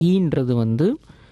ஈன்றது வந்து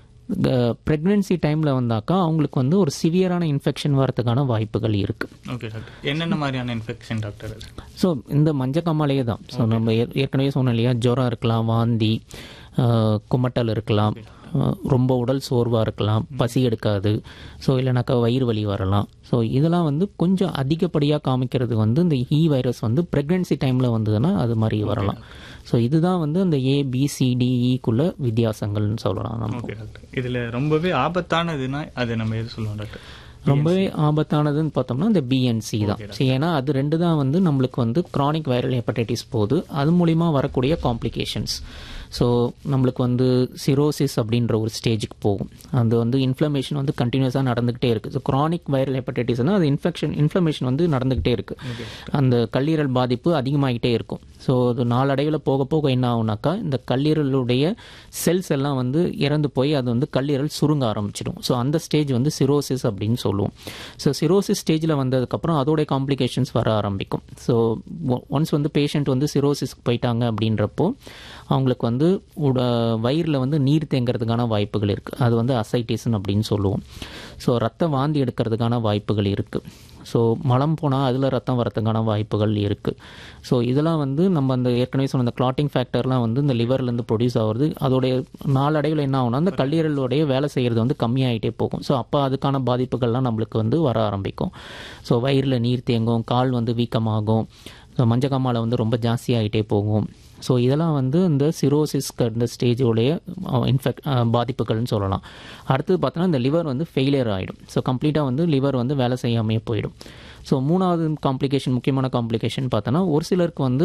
ப்ரெக்னென்சி டைமில் வந்தாக்கா அவங்களுக்கு வந்து ஒரு சிவியரான இன்ஃபெக்ஷன் வரதுக்கான வாய்ப்புகள் இருக்குது ஓகே டாக்டர் என்னென்ன மாதிரியான இன்ஃபெக்ஷன் டாக்டர் அது ஸோ இந்த மஞ்சக்காமாலேயே தான் ஸோ நம்ம ஏற்- ஏற்கனவே சொன்னோம் இல்லையா ஜுரம் இருக்கலாம் வாந்தி ஆஹ், குமட்டல் இருக்கலாம் ஆஹ், ரொம்ப உடல் சோர்வாக இருக்கலாம் பசி எடுக்காது ஸோ இல்லைனாக்கா வயிறு வலி வரலாம் ஸோ இதெல்லாம் வந்து கொஞ்சம் அதிகப்படியாக காமிக்கிறது வந்து இந்த இ வைரஸ் வந்து ப்ரெக்னென்சி டைமில் வந்ததுன்னா அது மாதிரி வரலாம் ஸோ இதுதான் வந்து அந்த ஏபிசிடிஇக்குள்ள வித்தியாசங்கள்னு சொல்லலாம் நம்ம ஓகே டாக்டர் இதில் ரொம்பவே ஆபத்தானதுன்னா அது நம்ம எது சொல்லுவோம் டாக்டர் ரொம்பவே ஆபத்தானதுன்னு பார்த்தோம்னா இந்த பிஎன்சி தான் So, ஏன்னா அது ரெண்டு தான் வந்து நம்மளுக்கு வந்து கிரானிக் வைரல் ஹெப்படைட்டிஸ் போகுது அது மூலிமா வரக்கூடிய காம்ப்ளிகேஷன்ஸ் ஸோ நம்மளுக்கு வந்து சிரோசிஸ் அப்படின்ற ஒரு ஸ்டேஜுக்கு போகும் அது வந்து இன்ஃப்ளமேஷன் வந்து கண்டினியூஸாக நடந்துகிட்டே இருக்குது ஸோ கிரானிக் வைரல் ஹெப்படைட்டிஸ்னால் அது இன்ஃபெக்ஷன் இன்ஃப்ளமேஷன் வந்து நடந்துகிட்டே இருக்குது அந்த கல்லீரல் பாதிப்பு அதிகமாகிட்டே இருக்கும் ஸோ அது நாளடைவில் போக போக என்ன ஆகுனாக்கா இந்த கல்லீரலுடைய செல்ஸ் எல்லாம் வந்து இறந்து போய் அது வந்து கல்லீரல் சுருங்க ஆரம்பிச்சிடும் ஸோ அந்த ஸ்டேஜ் வந்து சிரோசிஸ் அப்படின்னு சொல்லுவோம் ஸோ சிரோசிஸ் ஸ்டேஜில் வந்ததுக்கப்புறம் அதோடைய காம்ப்ளிகேஷன்ஸ் வர ஆரம்பிக்கும் ஸோ ஒன்ஸ் வந்து பேஷண்ட் வந்து சிரோசிஸ்க்கு போயிட்டாங்க அப்படின்றப்போ அவங்களுக்கு வந்து உட வயிறில் வந்து நீர் தேங்கிறதுக்கான வாய்ப்புகள் இருக்குது அது வந்து அசைட்டிஸ்னு அப்படின்னு சொல்லுவோம் ஸோ ரத்த வாந்தி எடுக்கிறதுக்கான வாய்ப்புகள் இருக்குது ஸோ மலம் போனால் அதில் ரத்தம் வரதுக்கான வாய்ப்புகள் இருக்குது ஸோ இதெல்லாம் வந்து நம்ம அந்த ஏற்கனவே சொன்ன அந்த கிளாட்டிங் ஃபேக்டர்லாம் வந்து இந்த லிவர்லேருந்து ப்ரொடியூஸ் ஆகுறது அதோடைய நாளடைவில் என்ன ஆகும்னா அந்த கல்லீரலுடைய வேலை செய்கிறது வந்து கம்மியாயிட்டே போகும் ஸோ அப்போ அதுக்கான பாதிப்புகள்லாம் நம்மளுக்கு வந்து வர ஆரம்பிக்கும் ஸோ வயிறில் நீர் தேங்கும் கால் வந்து வீக்கமாகும் ஸோ மஞ்சக்காமாலை வந்து ரொம்ப ஜாஸ்தியாகிட்டே போகும் ஸோ இதெல்லாம் வந்து இந்த சிரோசிஸ்க்கு இந்த ஸ்டேஜோடைய இன்ஃபெக்ட் பாதிப்புகள்னு சொல்லலாம் அடுத்தது பார்த்தோன்னா இந்த லிவர் வந்து ஃபெயிலியர் ஆகிடும் ஸோ கம்ப்ளீட்டாக வந்து லிவர் வந்து வேலை செய்யாமையே போயிடும் ஸோ மூணாவது காம்ப்ளிகேஷன் முக்கியமான காம்ப்ளிகேஷன் பார்த்தோன்னா ஒரு சிலருக்கு வந்து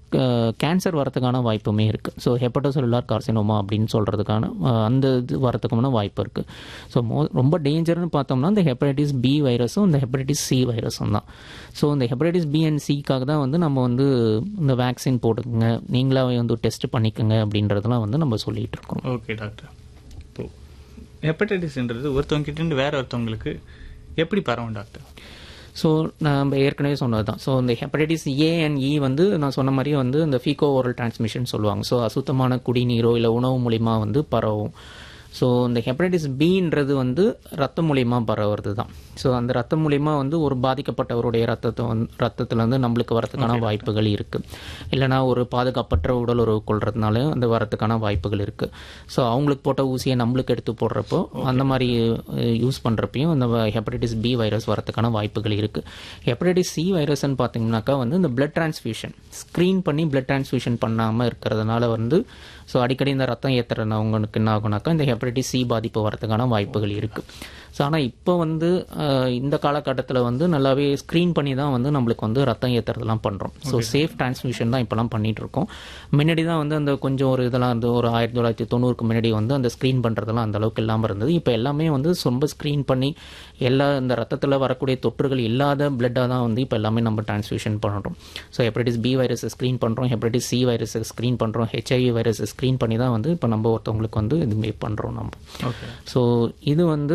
கேன்சர் வரதுக்கான வாய்ப்புமே இருக்குது ஸோ ஹெப்படோசெல்லுலார் கார்சினோமா அப்படின்னு சொல்கிறதுக்கான அந்த இது வரதுக்கான வாய்ப்பு இருக்குது ஸோ மோ ரொம்ப டேஞ்சர்னு பார்த்தோம்னா இந்த ஹெப்படைட்டிஸ் பி வைரஸும் இந்த ஹெப்படைட்டிஸ் சி வைரஸும் தான் ஸோ இந்த ஹெப்படைட்டிஸ் பி அண்ட் சிக்காக தான் வந்து நம்ம வந்து இந்த வேக்சின் போட்டுக்கோங்க நீங்களாவே வந்து டெஸ்ட் பண்ணிக்கோங்க அப்படின்றதெல்லாம் வந்து நம்ம சொல்லிகிட்டு இருக்கோம் ஓகே டாக்டர் இப்போ ஹெப்படைட்டிஸ்ன்றது ஒருத்தவங்க கிட்ட இருந்து வேற ஒருத்தவங்களுக்கு எப்படி பரவும் டாக்டர் ஸோ நம்ம ஏற்கனவே சொன்னது தான் ஸோ இந்த ஹெப்படைட்டிஸ் ஏ அண்ட் இ வந்து நான் சொன்ன மாதிரியே வந்து இந்த ஃபீகோ ஓரல் டிரான்ஸ்மிஷன் சொல்லுவாங்க ஸோ அசுத்தமான குடிநீரோ இல்லை உணவு மூலிமா வந்து பரவும் ஸோ இந்த ஹெப்படைட்டிஸ் பின்றது வந்து ரத்தம் மூலிமா பரவுறது தான் ஸோ அந்த ரத்தம் மூலிமா வந்து ஒரு பாதிக்கப்பட்டவருடைய ரத்தத்தை வந்து ரத்தத்தில் வந்து நம்மளுக்கு வரதுக்கான வாய்ப்புகள் இருக்குது இல்லைனா ஒரு பாதுகாப்பற்ற உடல் உறவு கொள்றதுனால அந்த வரதுக்கான வாய்ப்புகள் இருக்குது ஸோ அவங்களுக்கு போட்ட ஊசியை நம்மளுக்கு எடுத்து போடுறப்போ அந்த மாதிரி யூஸ் பண்ணுறப்பையும் இந்த ஹெப்படைட்டிஸ் பி வைரஸ் வரதுக்கான வாய்ப்புகள் இருக்குது ஹெப்படைட்டிஸ் சி வைரஸ்ன்னு பார்த்தீங்கன்னாக்கா வந்து இந்த பிளட் டிரான்ஸ்ஃபியூஷன் ஸ்க்ரீன் பண்ணி பிளட் டிரான்ஸ்ஃபியூஷன் பண்ணாமல் இருக்கிறதுனால வந்து ஸோ அடிக்கடி இந்த ரத்தம் ஏற்றுறவங்களுக்கு என்ன ஆகுனாக்கா இந்த ஹெப்படைட்டிஸ் சி பாதிப்பு வரதுக்கான வாய்ப்புகள் இருக்குது ஸோ ஆனால் இப்போ வந்து அஹ், இந்த காலகட்டத்தில் வந்து நல்லாவே ஸ்க்ரீன் பண்ணி தான் வந்து நம்மளுக்கு வந்து ரத்தம் ஏற்றுறதுலாம் பண்ணுறோம் ஸோ சேஃப் டிரான்ஸ்மிஷன் தான் இப்போலாம் பண்ணிட்டு இருக்கோம் முன்னாடி தான் வந்து அந்த கொஞ்சம் ஒரு இதெல்லாம் இருந்து ஒரு ஆயிரத்தி தொள்ளாயிரத்தி தொண்ணூறுக்கு முன்னாடி வந்து அந்த ஸ்க்ரீன் பண்ணுறதெல்லாம் அந்த அளவுக்கு இல்லாமல் இருந்தது இப்போ எல்லாமே வந்து ரொம்ப ஸ்க்ரீன் பண்ணி எல்லா இந்த ரத்தத்தில் வரக்கூடிய தொற்றுகள் இல்லாத பிளட்டாக தான் வந்து இப்போ எல்லாமே நம்ம டிரான்ஸ்ஃபியூஷன் பண்ணுறோம் ஸோ ஹெப்படைட்டிஸ் பி வைரஸை ஸ்க்ரீன் பண்ணுறோம் ஹெப்படைட்டிஸ் சி வைரஸை ஸ்க்ரீன் பண்ணுறோம் ஹெச்ஐவி வைரஸை ஸ்க்ரீன் பண்ணி தான் வந்து இப்போ நம்ம ஒருத்தவங்களுக்கு வந்து இதுமே பண்ணுறோம் நம்ம ஓகே ஸோ இது வந்து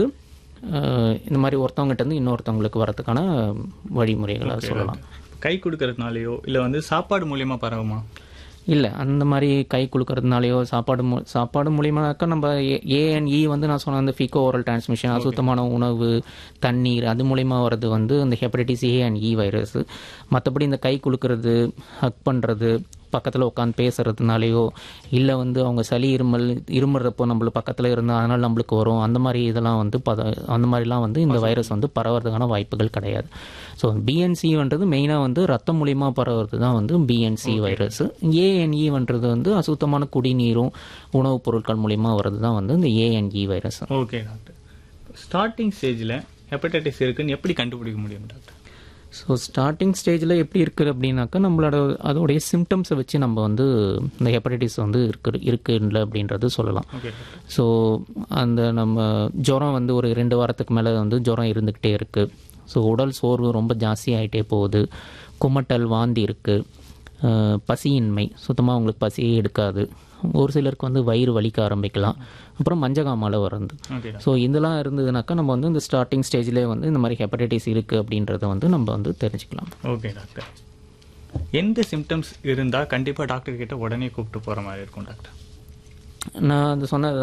அஹ், இந்த மாதிரி ஒருத்தவங்ககிட்ட இருந்து இன்னொருத்தவங்களுக்கு வரதுக்கான வழிமுறைகளை சொல்லலாம் கை கொடுக்கறதுனாலயோ இல்ல வந்து சாப்பாடு மூலியமா பரவுமா இல்லை அந்த மாதிரி கை குலுக்கிறதுனாலையோ சாப்பாடு மூ சாப்பாடு மூலியமாக்கா நம்ம ஏஎன்இ வந்து நான் சொன்ன அந்த ஃபிகோ ஓரல் டிரான்ஸ்மிஷன் அசுத்தமான உணவு தண்ணீர் அது மூலியமா வர்றது வந்து இந்த hepatitis A and E virus மற்றபடி இந்த கை குலுக்கிறது ஹக் பண்ணுறது பக்கத்தில் உட்காந்து பேசுறதுனாலையோ இல்லை வந்து அவங்க சளி இருமல் இருமுறப்போ நம்மளுக்கு பக்கத்தில் இருந்தால் அதனால் நம்மளுக்கு வரும் அந்த மாதிரி இதெல்லாம் வந்து பத அந்த மாதிரிலாம் வந்து இந்த வைரஸ் வந்து பரவறதுக்கான வாய்ப்புகள் கிடையாது ஸோ பிஎன்சின்றது மெயினாக வந்து ரத்தம் மூலியமா பரவுறது தான் வந்து பிஎன்சி வைரஸ் ஏஎன்இன்றது வந்து அசுத்தமான குடிநீரும் உணவுப் பொருட்கள் மூலியமா வர்றது தான் வந்து இந்த A and E virus okay doctor starting ஸ்டேஜ்ல ஹெப்படைட்டிஸ் இருக்குன்னு எப்படி கண்டுபிடிக்க முடியும் டாக்டர் ஸோ ஸ்டார்டிங் ஸ்டேஜில் எப்படி இருக்குது அப்படின்னாக்கா நம்மளோட அதோடைய சிம்டம்ஸை வச்சு நம்ம வந்து இந்த ஹெப்படைட்டிஸ் வந்து இருக்கு இருக்குல்ல அப்படின்றது சொல்லலாம் ஓகே ஸோ அந்த நம்ம ஜுரம் வந்து ஒரு ரெண்டு வாரத்துக்கு மேலே வந்து ஜுரம் இருந்துக்கிட்டே இருக்குது ஸோ உடல் சோர்வு ரொம்ப ஜாஸ்தி ஆகிட்டே போகுது குமட்டல் வாந்தி இருக்குது பசியின்மை சுத்தமாக அவங்களுக்கு பசியே எடுக்காது ஒரு சிலருக்கு வந்து வயிறு வலிக்க ஆரம்பிக்கலாம் அப்புறம் மஞ்சகாமாலை வருது ஓகே ஸோ இதெல்லாம் இருந்ததுனாக்கா நம்ம வந்து இந்த ஸ்டார்டிங் ஸ்டேஜ்லேயே வந்து இந்த மாதிரி ஹெப்படைட்டிஸ் இருக்குது அப்படின்றத வந்து நம்ம வந்து தெரிஞ்சுக்கலாம் ஓகே டாக்டர் எந்த சிம்டம்ஸ் இருந்தா கண்டிப்பா டாக்டர் கிட்ட உடனே கூப்பிட்டு போற மாதிரி இருக்கும் டாக்டர் நான் அது சொன்ன